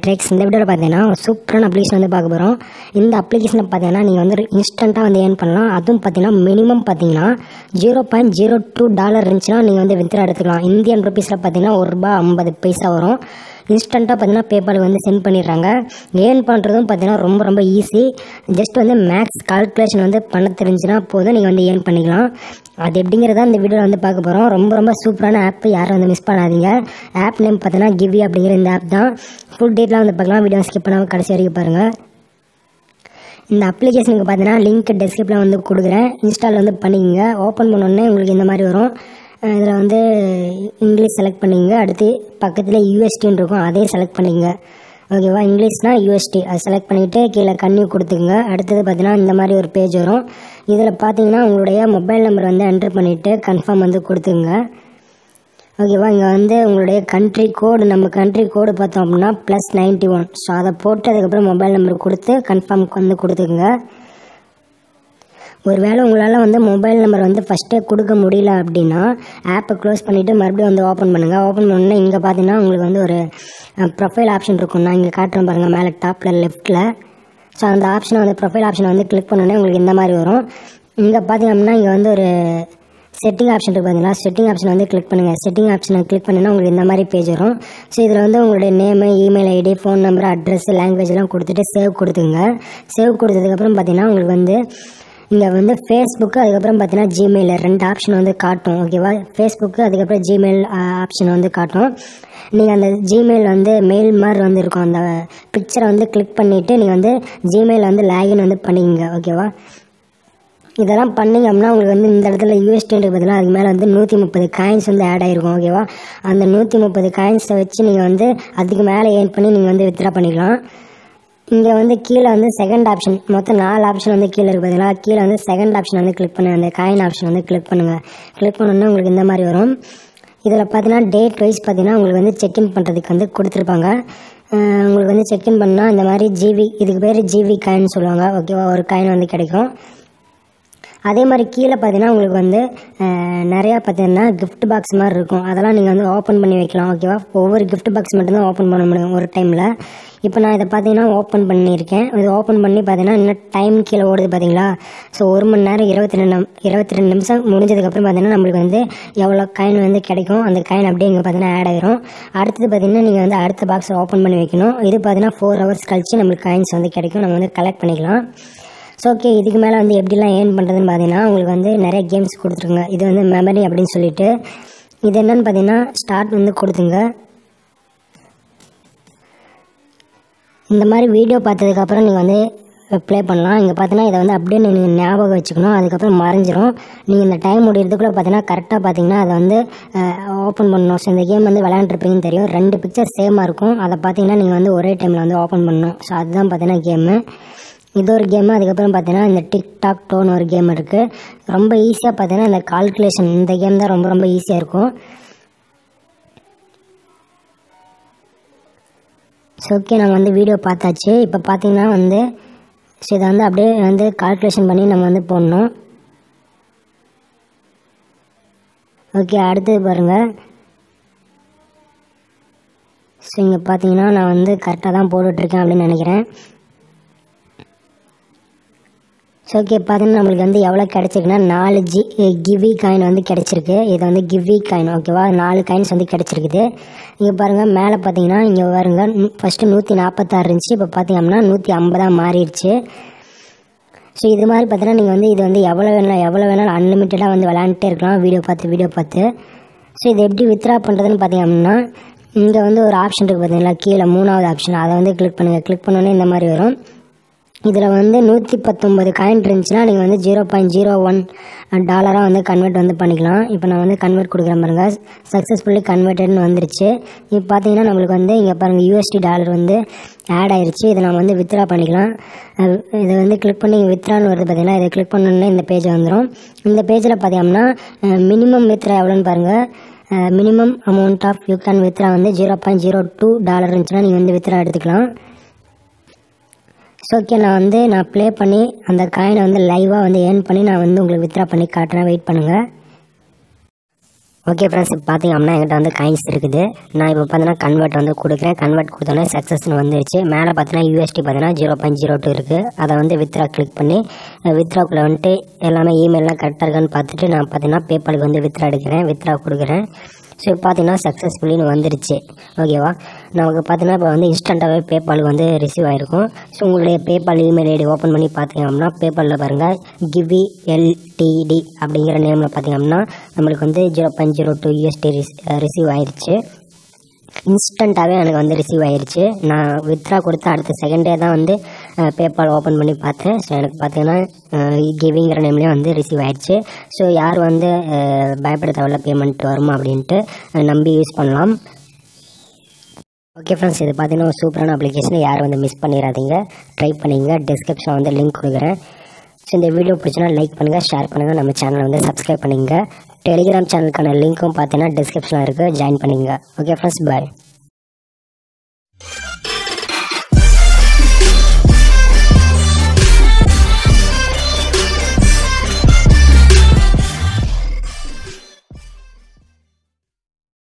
matrix இந்த வீடியோவில் பார்த்தீங்கன்னா ஒரு சூப்பரான அப்ளிகேஷன் வந்து பார்க்க போகிறோம் இந்த அப்ளிகேஷனை பார்த்தீங்கன்னா நீங்கள் வந்து இன்ஸ்டண்ட்டாக வந்து ஏர்ன் பண்ணலாம் அதுவும் பார்த்தீங்கன்னா மினிமம் பார்த்தீங்கன்னா zero point zero two dollar இருந்துச்சுன்னா நீங்கள் வந்து வித்ரா எடுத்துக்கலாம் இந்தியன் ருபீஸில் பார்த்தீங்கன்னா ஒரு ரூபா ஐம்பது பைசா வரும் இன்ஸ்டண்ட்டாக பார்த்தீங்கன்னா பேபாலுக்கு வந்து சென்ட் பண்ணிடுறாங்க ஏர்ன் பண்ணுறதும் பார்த்தீங்கன்னா ரொம்ப ரொம்ப ஈஸி ஜஸ்ட் வந்து மேக்ஸ் கால்குலேஷன் வந்து பண்ண தெரிஞ்சுன்னா போதும் நீங்கள் வந்து ஏர்ன் பண்ணிக்கலாம் அது எப்படிங்கிறத இந்த வீடியோவில் வந்து பார்க்க போகிறோம் ரொம்ப ரொம்ப சூப்பரான ஆப் யாரும் வந்து மிஸ் பண்ணாதீங்க ஆப் நேம் பார்த்தீங்கன்னா கிவி அப்படிங்கிற இந்த ஆப் தான் ஃபுல் டேட்லாம் வந்து பார்க்கலாம் வீடியோ ஸ்கிப் பண்ணாமல் கடைசி வரைக்கும் பாருங்கள் இந்த அப்ளிகேஷனுக்கு பார்த்தீங்கன்னா லிங்க் டெஸ்கிரிப்ஷனில் வந்து கொடுக்குறேன் இன்ஸ்டால் வந்து பண்ணிக்கங்க ஓப்பன் பண்ணோடனே உங்களுக்கு இந்த மாதிரி வரும் இதில் வந்து இங்கிலீஷ் செலக்ட் பண்ணிக்கங்க அடுத்து பக்கத்தில் யூஎஸ்டின்னு இருக்கும் அதையும் செலக்ட் பண்ணிக்கங்க ஓகேவா இங்கிலீஷ்னால் யூஎஸ்டி அதை செலக்ட் பண்ணிவிட்டு கீழே கண்ணி கொடுத்துக்குங்க அடுத்தது பார்த்தீங்கன்னா இந்த மாதிரி ஒரு பேஜ் வரும் இதில் பார்த்தீங்கன்னா உங்களுடைய மொபைல் நம்பர் வந்து என்டர் பண்ணிவிட்டு கன்ஃபார்ம் வந்து கொடுத்துங்க ஓகேவா இங்கே வந்து உங்களுடைய கண்ட்ரி கோடு நம்ம கண்ட்ரி கோடு பார்த்தோம் அப்படின்னா ப்ளஸ் நைன்ட்டி ஒன் ஸோ அதை போட்டு அதுக்கப்புறம் மொபைல் நம்பர் கொடுத்து கன்ஃபார்ம் வந்து கொடுத்துக்குங்க ஒருவேளை உங்களால் வந்து மொபைல் நம்பர் வந்து ஃபஸ்ட்டே கொடுக்க முடியல அப்படின்னா ஆப்பை க்ளோஸ் பண்ணிவிட்டு மறுபடியும் வந்து ஓப்பன் பண்ணுங்கள் ஓப்பன் பண்ணோன்னே இங்கே பார்த்தீங்கன்னா உங்களுக்கு வந்து ஒரு ப்ரொஃபைல் ஆப்ஷன் இருக்கும் நான் இங்கே காட்டுறேன் பாருங்கள் மேலே டாப்பில் லெஃப்ட்டில் ஸோ அந்த ஆப்ஷனை வந்து ப்ரொஃபைல் ஆப்ஷனை வந்து கிளிக் பண்ணோன்னே உங்களுக்கு இந்த மாதிரி வரும் இங்கே பார்த்தீங்க அப்படின்னா இங்கே வந்து ஒரு செட்டிங் ஆப்ஷன் இருக்குது பார்த்தீங்களா செட்டிங் ஆப்ஷன் வந்து கிளிக் பண்ணுங்கள் செட்டிங் ஆப்ஷனை கிளிக் பண்ணினா உங்களுக்கு இந்த மாதிரி பேஜ் வரும் ஸோ இதில் வந்து உங்களுடைய name email ID phone number address லாங்குவேஜ்லாம் கொடுத்துட்டு சேவ் கொடுத்துங்க சேவ் கொடுத்ததுக்கப்புறம் பார்த்தீங்கன்னா உங்களுக்கு வந்து இங்கே வந்து ஃபேஸ்புக்கு அதுக்கப்புறம் பார்த்தீங்கன்னா ஜிமெயில் ரெண்டு ஆப்ஷன் வந்து காட்டும் ஓகேவா ஃபேஸ்புக்கு அதுக்கப்புறம் ஜிமெயில் ஆப்ஷன் வந்து காட்டும் நீங்கள் அந்த ஜிமெயில் வந்து மெயில் மாதிரி வந்து இருக்கும் அந்த பிக்சரை வந்து கிளிக் பண்ணிவிட்டு நீங்கள் வந்து ஜிமெயில் வந்து லாகின் வந்து பண்ணிக்கங்க ஓகேவா இதெல்லாம் பண்ணிங்க அப்படின்னா உங்களுக்கு வந்து இந்த இடத்துல யூஎஸ்டின்றது பதிலாக அதுக்கு மேலே வந்து நூற்றி முப்பது காயின்ஸ் வந்து ஆட் ஆகிருக்கும் ஓகேவா அந்த நூற்றி முப்பது காயின்ஸை வச்சு நீங்கள் வந்து அதுக்கு மேலே ஏர்ன் பண்ணி நீங்கள் வந்து வித்ரா பண்ணிக்கலாம் இங்கே வந்து கீழே வந்து செகண்ட் ஆப்ஷன் மொத்தம் நாலு ஆப்ஷன் வந்து கீழே இருக்குது பார்த்தீங்களா கீழே வந்து செகண்ட் ஆப்ஷன் வந்து கிளிக் பண்ணுங்கள் அந்த காயின் ஆப்ஷன் வந்து கிளிக் பண்ணுங்கள் கிளிக் பண்ணோன்னே உங்களுக்கு இந்த மாதிரி வரும் இதில் பார்த்தீங்கன்னா டேட் வைஸ் பார்த்தீங்கன்னா உங்களுக்கு வந்து செக்இன் பண்ணுறதுக்கு வந்து கொடுத்துருப்பாங்க உங்களுக்கு வந்து செக்இன் பண்ணால் இந்த மாதிரி ஜிவி இதுக்கு பேர் ஜிவி காயின் சொல்லுவாங்க ஓகேவா ஒரு காயின் வந்து கிடைக்கும் அதே மாதிரி கீழே பார்த்தீங்கன்னா உங்களுக்கு வந்து நிறையா பார்த்தீங்கன்னா கிஃப்ட் பாக்ஸ் மாதிரி இருக்கும் அதெல்லாம் நீங்கள் வந்து ஓப்பன் பண்ணி வைக்கலாம் ஓகேவா ஒவ்வொரு கிஃப்ட் பாக்ஸ் மட்டும்தான் ஓப்பன் பண்ண முடியும் ஒரு டைமில் இப்போ நான் இதை பார்த்தீங்கன்னா ஓப்பன் பண்ணியிருக்கேன் இது ஓப்பன் பண்ணி பார்த்தீங்கன்னா இன்னும் டைம் கீழே ஓடுது பார்த்தீங்களா ஸோ ஒரு மணி நேரம் இருபத்தி ரெண்டு இருபத்தி ரெண்டு நிமிஷம் முடிஞ்சதுக்கப்புறம் பார்த்தீங்கன்னா நம்மளுக்கு வந்து எவ்வளோ காயின் வந்து கிடைக்கும் அந்த காயின் அப்படியே இங்கே பார்த்தீங்கன்னா ஆட் ஆயிரும் அடுத்தது பார்த்தீங்கன்னா நீங்கள் வந்து அடுத்த பாக்ஸை ஓப்பன் பண்ணி வைக்கணும் இது பார்த்தீங்கன்னா ஃபோர் ஹவர்ஸ் கழிச்சு நம்மளுக்கு காயின்ஸ் வந்து கிடைக்கும் நம்ம வந்து கலெக்ட் பண்ணிக்கலாம் ஸோ ஓகே இதுக்கு மேலே வந்து எப்படிலாம் ஏர்ன் பண்ணுறதுன்னு பார்த்தீங்கன்னா உங்களுக்கு வந்து நிறைய கேம்ஸ் கொடுத்துருங்க இது வந்து மெமரி அப்படின்னு சொல்லிட்டு இது என்னன்னு பார்த்தீங்கன்னா ஸ்டார்ட் வந்து கொடுத்துங்க இந்த மாதிரி வீடியோ பார்த்ததுக்கப்புறம் நீங்கள் வந்து ப்ளே பண்ணலாம் இங்கே பார்த்தீங்கன்னா இதை வந்து அப்படியே நீங்கள் ஞாபகம் வச்சுக்கணும் அதுக்கப்புறம் மறைஞ்சிரும் நீங்கள் இந்த டைம் முடியறதுக்குள்ளே பார்த்தீங்கன்னா கரெக்டாக பார்த்தீங்கன்னா அதை வந்து ஓப்பன் பண்ணணும் ஸோ இந்த கேம் வந்து விளையாண்டுருப்பீங்கன்னு தெரியும் ரெண்டு பிக்சர் சேமாக இருக்கும் அதை பார்த்தீங்கன்னா நீங்கள் வந்து ஒரே டைமில் வந்து ஓப்பன் பண்ணணும் ஸோ அதுதான் பார்த்தீங்கன்னா கேமு இது ஒரு கேமு அதுக்கப்புறம் பார்த்தீங்கன்னா இந்த டிக்டாக் டோன் ஒரு கேம் இருக்குது ரொம்ப ஈஸியாக பார்த்தீங்கன்னா இந்த கால்குலேஷன் இந்த கேம் தான் ரொம்ப ரொம்ப ஈஸியாக இருக்கும் ஸோ ஓகே நம்ம வந்து வீடியோ பார்த்தாச்சு இப்போ பார்த்தீங்கன்னா வந்து ஸோ இதை வந்து அப்படியே வந்து கால்குலேஷன் பண்ணி நம்ம வந்து போடணும் ஓகே அடுத்தது பாருங்கள் ஸோ இங்கே பார்த்தீங்கன்னா நான் வந்து கரெக்டாக தான் போட்டுட்ருக்கேன் அப்படின்னு நினைக்கிறேன் ஸோ ஓகே பார்த்தீங்கன்னா நம்மளுக்கு வந்து எவ்வளோ கிடச்சிருக்குன்னா நாலு ஜி கிவி காயின் வந்து கிடச்சிருக்கு இது வந்து கிவி காயின் ஓகேவா நாலு காயின்ஸ் வந்து கிடச்சிருக்குது இங்கே பாருங்கள் மேலே பார்த்தீங்கன்னா இங்கே பாருங்க ஃபஸ்ட்டு நூற்றி நாற்பத்தாறு இருந்துச்சு இப்போ பார்த்தீங்கன்னா நூற்றி ஐம்பதாக மாறிடுச்சு ஸோ இது மாதிரி பார்த்தீங்கன்னா நீங்கள் வந்து இது வந்து எவ்வளோ வேணாலும் எவ்வளோ வேணாலும் அன்லிமிட்டடாக வந்து விளாண்டுட்டே இருக்கலாம் வீடியோ பார்த்து வீடியோ பார்த்து ஸோ இது எப்படி வித்ரா பண்ணுறதுன்னு பார்த்தீங்க அப்படின்னா இங்கே வந்து ஒரு ஆப்ஷன் இருக்குது பார்த்தீங்களா கீழே மூணாவது ஆப்ஷன் அதை வந்து கிளிக் பண்ணுங்கள் கிளிக் பண்ணோன்னே இந்த மாதிரி வரும் இதில் வந்து நூற்றி பத்தொம்பது காயின் இருந்துச்சுன்னா நீங்கள் வந்து ஜீரோ பாயிண்ட் ஜீரோ ஒன் டாலராக வந்து கன்வெர்ட் வந்து பண்ணிக்கலாம் இப்போ நான் வந்து கன்வெர்ட் கொடுக்குறேன் பாருங்க சக்ஸஸ்ஃபுல்லி கன்வெர்டட்னு வந்துருச்சு இப்போ பார்த்தீங்கன்னா நம்மளுக்கு வந்து இங்கே பாருங்கள் யூஎஸ்டி டாலர் வந்து ஆட் ஆயிடுச்சு இதை நம்ம வந்து வித்ரா பண்ணிக்கலாம் இதை வந்து கிளிக் பண்ணி வித்ரான்னு வருது பார்த்தீங்கன்னா இதை கிளிக் பண்ணோன்னே இந்த பேஜ் வந்துடும் இந்த பேஜில் பார்த்தீங்கன்னா மினிமம் வித்ரா எவ்வளோன்னு பாருங்கள் minimum amount of you can withdraw வந்து zero point zero two dollar இருந்துச்சுன்னா நீங்கள் வந்து வித்ரா எடுத்துக்கலாம் ஸோ ஓகே நான் வந்து நான் ப்ளே பண்ணி அந்த காயினை வந்து லைவாக வந்து ஏர்ன் பண்ணி நான் வந்து உங்களுக்கு வித்ரா பண்ணி காட்டுறேன் வெயிட் பண்ணுங்கள் ஓகே ஃப்ரெண்ட்ஸ் இப்போ பார்த்தீங்க அப்படின்னா என்கிட்ட வந்து காயின்ஸ் இருக்குது நான் இப்போ பார்த்தீங்கன்னா கன்வெர்ட் வந்து கொடுக்குறேன் கன்வெர்ட் கொடுத்தோன்னே சக்ஸஸ்னு வந்துருச்சு மேலே பார்த்தீங்கன்னா யூஎஸ்டி பார்த்தீங்கன்னா ஜீரோ பாயிண்ட் ஜீரோ டூ இருக்குது அதை வந்து வித்ரா கிளிக் பண்ணி வித்ராக்குள்ளே வந்துட்டு எல்லாமே இமெயிலாம் கரெக்டாக இருக்கான்னு பார்த்துட்டு நான் பார்த்தீங்கன்னா பேபாலுக்கு வந்து வித்ரா எடுக்கிறேன் வித்ரா கொடுக்குறேன் ஸோ இப்போ பார்த்தீங்கன்னா சக்ஸஸ்ஃபுல்லின்னு வந்துருச்சு ஓகேவா நமக்கு பார்த்தீங்கன்னா இப்போ வந்து இன்ஸ்டண்ட்டாகவே பேபாலுக்கு வந்து ரிசீவ் ஆகிருக்கும் ஸோ உங்களுடைய பேபால் இமெயில் ஐடி ஓப்பன் பண்ணி பார்த்தீங்க அப்படின்னா பேபாலில் பாருங்கள் கிவி எல்டிடி அப்படிங்கிற நேமில் பார்த்தீங்க அப்படின்னா நம்மளுக்கு வந்து zero point zero two USD receive ஆயிருச்சு இன்ஸ்டண்ட்டாகவே எனக்கு வந்து ரிசீவ் ஆயிருச்சு நான் வித்ரா கொடுத்த அடுத்த செகண்டே தான் வந்து பேபால் ஓப்பன் பண்ணி பார்த்தேன் ஸோ எனக்கு பார்த்தீங்கன்னா கிவிங்கிற நேம்லேயே வந்து ரிசீவ் ஆயிடுச்சு ஸோ யார் வந்து அஹ், பயப்பட தேவையில்ல பேமெண்ட் வருமா அப்படின்ட்டு அஹ், நம்பி யூஸ் பண்ணலாம் ஓகே ஃப்ரெண்ட்ஸ் இது பார்த்தீங்கன்னா ஒரு சூப்பரான அப்ளிகேஷன் யாரும் வந்து மிஸ் பண்ணிடாதீங்க ட்ரை பண்ணிங்க டிஸ்கிரிப்ஷனில் வந்து லிங்க் கொடுக்குறேன் ஸோ இந்த வீடியோ பிடிச்சினா லைக் பண்ணுங்கள் ஷேர் பண்ணுங்கள் நம்ம சேனலை வந்து சப்ஸ்கிரைப் பண்ணிங்க டெலிகிராம் சேனலுக்கான லிங்க்கும் பார்த்தீங்கன்னா டிஸ்கிரிப்ஷனில் இருக்குது ஜாயின் பண்ணிங்க ஓகே ஃப்ரெண்ட்ஸ் பாய்